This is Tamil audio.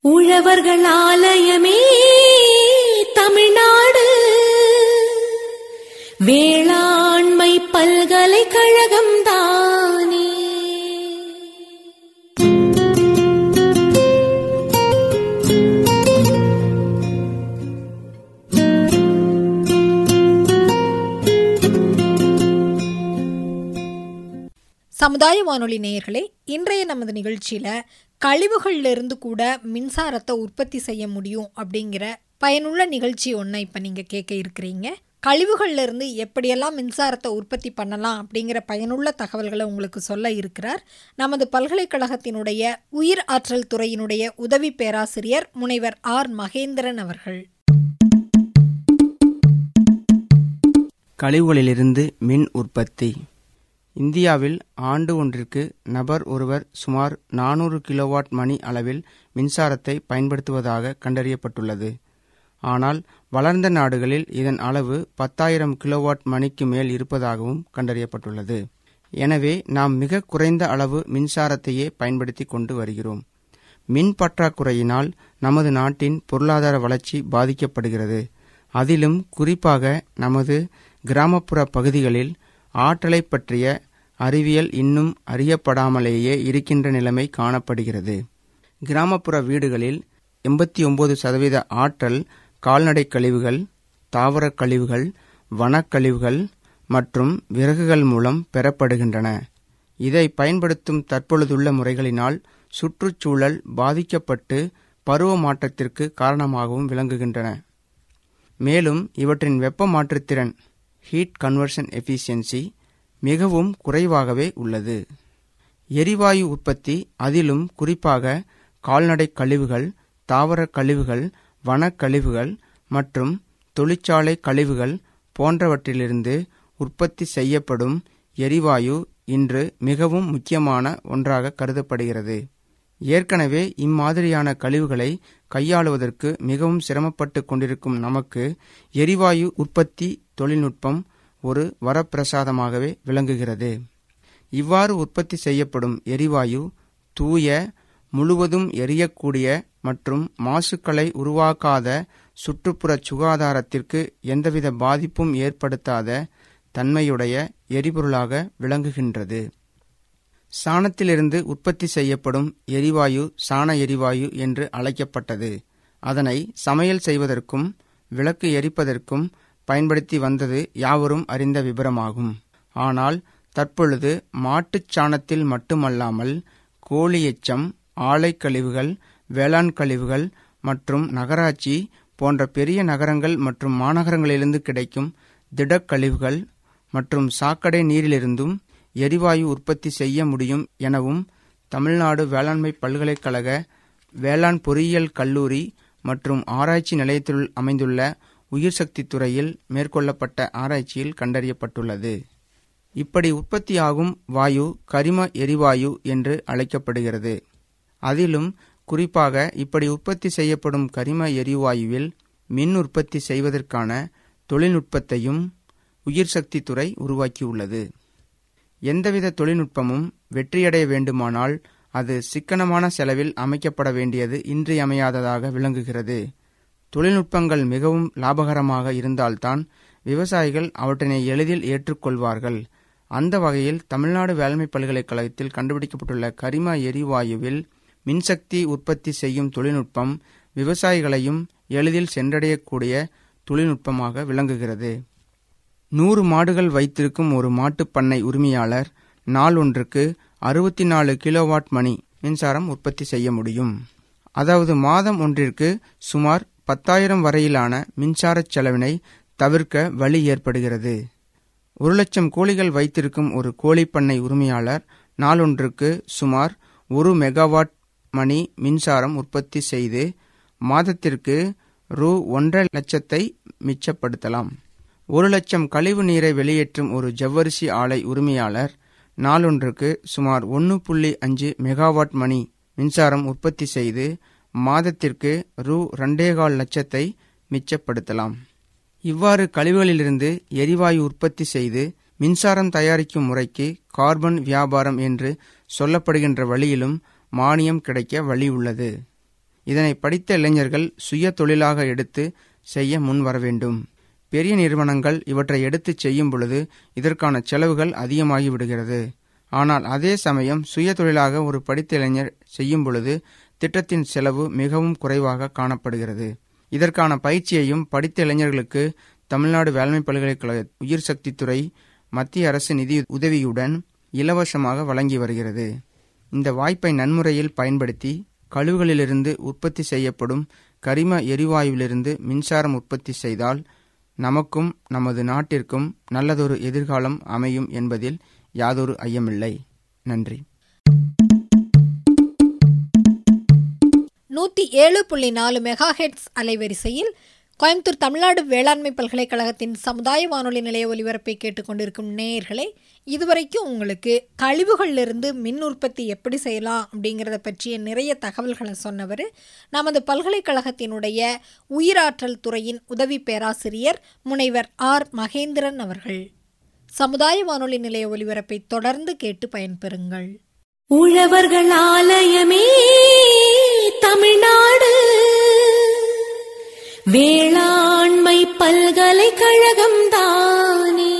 உழவர்கள் ஆலயமே தமிழ்நாடு வேளாண்மை பல்கலைக்கழகம் தானே சமுதாய வானொலி நேயர்களே இன்றைய நமது நிகழ்ச்சியில கழிவுகள்ல இருந்து கூட மின்சாரத்தை உற்பத்தி செய்ய முடியும் அப்படிங்கிற பயனுள்ள நிகழ்ச்சி ஒன்றை இப்போ நீங்க கேட்க இருக்கிறீங்க கழிவுகள்ல இருந்து எப்படியெல்லாம் மின்சாரத்தை உற்பத்தி பண்ணலாம் அப்படிங்கிற பயனுள்ள தகவல்களை உங்களுக்கு சொல்ல இருக்கிறார் நமது பல்கலைக்கழகத்தினுடைய உயிர் ஆற்றல் துறையினுடைய உதவி பேராசிரியர் முனைவர் ஆர் மகேந்திரன் அவர்கள் கழிவுகளிலிருந்து மின் உற்பத்தி இந்தியாவில் ஆண்டு ஒன்றிற்கு நபர் ஒருவர் சுமார் நானூறு கிலோவாட் மணி அளவில் மின்சாரத்தை பயன்படுத்துவதாக கண்டறியப்பட்டுள்ளது ஆனால் வளர்ந்த நாடுகளில் இதன் அளவு பத்தாயிரம் கிலோவாட் மணிக்கு மேல் இருப்பதாகவும் கண்டறியப்பட்டுள்ளது எனவே நாம் மிக குறைந்த அளவு மின்சாரத்தையே பயன்படுத்தி கொண்டு வருகிறோம் மின் பற்றாக்குறையினால் நமது நாட்டின் பொருளாதார வளர்ச்சி பாதிக்கப்படுகிறது அதிலும் குறிப்பாக நமது கிராமப்புற பகுதிகளில் ஆற்றலை பற்றிய அறிவியல் இன்னும் அறியப்படாமலேயே இருக்கின்ற நிலைமை காணப்படுகிறது கிராமப்புற வீடுகளில் எண்பத்தி ஒன்பது சதவீத ஆற்றல் கால்நடை கழிவுகள் தாவரக் கழிவுகள் வனக்கழிவுகள் மற்றும் விறகுகள் மூலம் பெறப்படுகின்றன இதை பயன்படுத்தும் தற்பொழுதுள்ள முறைகளினால் சுற்றுச்சூழல் பாதிக்கப்பட்டு பருவ மாற்றத்திற்கு காரணமாகவும் விளங்குகின்றன மேலும் இவற்றின் வெப்ப மாற்றுத்திறன் ஹீட் கன்வர்ஷன் எஃபிஷியன்சி மிகவும் குறைவாகவே உள்ளது எரிவாயு உற்பத்தி அதிலும் குறிப்பாக கால்நடை கழிவுகள் தாவர கழிவுகள் வனக்கழிவுகள் மற்றும் தொழிற்சாலை கழிவுகள் போன்றவற்றிலிருந்து உற்பத்தி செய்யப்படும் எரிவாயு இன்று மிகவும் முக்கியமான ஒன்றாக கருதப்படுகிறது ஏற்கனவே இம்மாதிரியான கழிவுகளை கையாளுவதற்கு மிகவும் சிரமப்பட்டு கொண்டிருக்கும் நமக்கு எரிவாயு உற்பத்தி தொழில்நுட்பம் ஒரு வரப்பிரசாதமாகவே விளங்குகிறது இவ்வாறு உற்பத்தி செய்யப்படும் எரிவாயு தூய முழுவதும் எரியக்கூடிய மற்றும் மாசுக்களை உருவாக்காத சுற்றுப்புற சுகாதாரத்திற்கு எந்தவித பாதிப்பும் ஏற்படுத்தாத தன்மையுடைய எரிபொருளாக விளங்குகின்றது சாணத்திலிருந்து உற்பத்தி செய்யப்படும் எரிவாயு சாண எரிவாயு என்று அழைக்கப்பட்டது அதனை சமையல் செய்வதற்கும் விளக்கு எரிப்பதற்கும் பயன்படுத்தி வந்தது யாவரும் அறிந்த விபரமாகும் ஆனால் தற்பொழுது மாட்டுச் சாணத்தில் மட்டுமல்லாமல் கோழி எச்சம் ஆலை கழிவுகள் வேளாண் கழிவுகள் மற்றும் நகராட்சி போன்ற பெரிய நகரங்கள் மற்றும் மாநகரங்களிலிருந்து கிடைக்கும் திடக்கழிவுகள் மற்றும் சாக்கடை நீரிலிருந்தும் எரிவாயு உற்பத்தி செய்ய முடியும் எனவும் தமிழ்நாடு வேளாண்மை பல்கலைக்கழக வேளாண் பொறியியல் கல்லூரி மற்றும் ஆராய்ச்சி நிலையத்தில் அமைந்துள்ள உயிர்சக்தி துறையில் மேற்கொள்ளப்பட்ட ஆராய்ச்சியில் கண்டறியப்பட்டுள்ளது இப்படி உற்பத்தியாகும் வாயு கரிம எரிவாயு என்று அழைக்கப்படுகிறது அதிலும் குறிப்பாக இப்படி உற்பத்தி செய்யப்படும் கரிம எரிவாயுவில் மின் உற்பத்தி செய்வதற்கான தொழில்நுட்பத்தையும் உயிர்சக்தி துறை உருவாக்கியுள்ளது எந்தவித தொழில்நுட்பமும் வெற்றியடைய வேண்டுமானால் அது சிக்கனமான செலவில் அமைக்கப்பட வேண்டியது இன்றியமையாததாக விளங்குகிறது தொழில்நுட்பங்கள் மிகவும் லாபகரமாக இருந்தால்தான் விவசாயிகள் அவற்றினை எளிதில் ஏற்றுக்கொள்வார்கள் அந்த வகையில் தமிழ்நாடு வேளாண்மை பல்கலைக்கழகத்தில் கண்டுபிடிக்கப்பட்டுள்ள கரிம எரிவாயுவில் மின்சக்தி உற்பத்தி செய்யும் தொழில்நுட்பம் விவசாயிகளையும் எளிதில் சென்றடையக்கூடிய தொழில்நுட்பமாக விளங்குகிறது நூறு மாடுகள் வைத்திருக்கும் ஒரு மாட்டுப் பண்ணை உரிமையாளர் நாள் ஒன்றுக்கு அறுபத்தி நாலு கிலோவாட் மணி மின்சாரம் உற்பத்தி செய்ய முடியும் அதாவது மாதம் ஒன்றிற்கு சுமார் பத்தாயிரம் வரையிலான மின்சாரச் செலவினை தவிர்க்க வழி ஏற்படுகிறது ஒரு லட்சம் கோழிகள் வைத்திருக்கும் ஒரு கோழிப்பண்ணை உரிமையாளர் நாளொன்றுக்கு சுமார் ஒரு மெகாவாட் மணி மின்சாரம் உற்பத்தி செய்து மாதத்திற்கு ரூ ஒன்றரை லட்சத்தை மிச்சப்படுத்தலாம் ஒரு லட்சம் கழிவு நீரை வெளியேற்றும் ஒரு ஜவ்வரிசி ஆலை உரிமையாளர் நாளொன்றுக்கு சுமார் ஒன்று புள்ளி அஞ்சு மெகாவாட் மணி மின்சாரம் உற்பத்தி செய்து மாதத்திற்கு ரூ ரெண்டேகால் லட்சத்தை மிச்சப்படுத்தலாம் இவ்வாறு கழிவுகளிலிருந்து எரிவாயு உற்பத்தி செய்து மின்சாரம் தயாரிக்கும் முறைக்கு கார்பன் வியாபாரம் என்று சொல்லப்படுகின்ற வழியிலும் மானியம் கிடைக்க வழி உள்ளது இதனை படித்த இளைஞர்கள் சுய தொழிலாக எடுத்து செய்ய முன்வர வேண்டும் பெரிய நிறுவனங்கள் இவற்றை எடுத்துச் செய்யும் பொழுது இதற்கான செலவுகள் அதிகமாகி விடுகிறது ஆனால் அதே சமயம் சுய தொழிலாக ஒரு படித்த இளைஞர் செய்யும் பொழுது திட்டத்தின் செலவு மிகவும் குறைவாக காணப்படுகிறது இதற்கான பயிற்சியையும் படித்த இளைஞர்களுக்கு தமிழ்நாடு வேளாண்மை பல்கலைக்கழக உயிர் சக்தி துறை மத்திய அரசு நிதி உதவியுடன் இலவசமாக வழங்கி வருகிறது இந்த வாய்ப்பை நன்முறையில் பயன்படுத்தி கழிவுகளிலிருந்து உற்பத்தி செய்யப்படும் கரிம எரிவாயுவிலிருந்து மின்சாரம் உற்பத்தி செய்தால் நமக்கும் நமது நாட்டிற்கும் நல்லதொரு எதிர்காலம் அமையும் என்பதில் யாதொரு ஐயமில்லை நன்றி நூற்றி ஏழு புள்ளி நாலு மெகா ஹெட்ஸ் அலைவரிசையில் கோயம்புத்தூர் தமிழ்நாடு வேளாண்மை பல்கலைக்கழகத்தின் சமுதாய வானொலி நிலைய ஒலிபரப்பை கேட்டுக்கொண்டிருக்கும் நேயர்களே இதுவரைக்கும் உங்களுக்கு கழிவுகளிலிருந்து மின் உற்பத்தி எப்படி செய்யலாம் அப்படிங்கிறத பற்றிய நிறைய தகவல்களை சொன்னவர் நமது பல்கலைக்கழகத்தினுடைய உயிராற்றல் துறையின் உதவி பேராசிரியர் முனைவர் ஆர் மகேந்திரன் அவர்கள் சமுதாய வானொலி நிலைய ஒலிபரப்பை தொடர்ந்து கேட்டு பயன்பெறுங்கள் உழவர்கள் ஆலயமே தமிழ்நாடு வேளாண்மை பல்கலைக்கழகம் தானே